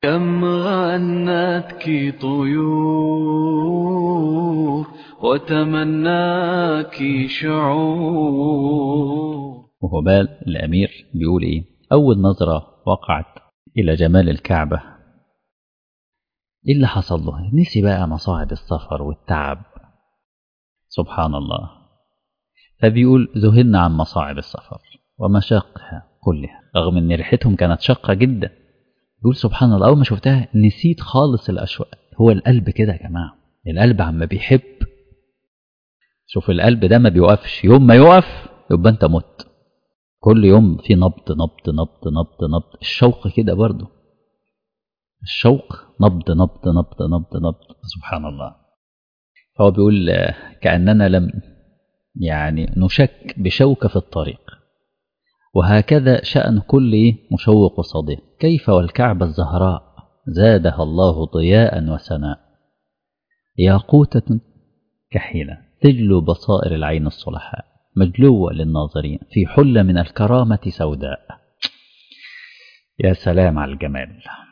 كم غنتك طيور وتمناك شعور وهو بال الأمير بيقول إيه أول نظرة وقعت إلى جمال الكعبة إيه اللي حصل له نسي بقى مصاعب السفر والتعب سبحان الله فبيقول ذهلنا عن مصاعب السفر ومشاقها كلها رغم ان ريحتهم كانت شاقة جدا بيقول سبحان الله اول ما شفتها نسيت خالص الاشواق هو القلب كده يا جماعة القلب عما بيحب شوف القلب ده ما بيوقفش يوم ما يقف يبقى انت مت كل يوم في نبض نبض نبض نبض نبض الشوق كده برضه الشوق نبض نبض نبض نبض نبض سبحان الله فهو بيقول كأننا لم يعني نشك بشوكة في الطريق وهكذا شأن كل مشوق صديق كيف والكعبة الزهراء زادها الله ضياء وسناء ياقوتة كحيلة تجلو بصائر العين الصلحاء مجلوة للناظرين في حلة من الكرامة سوداء يا سلام على الجمال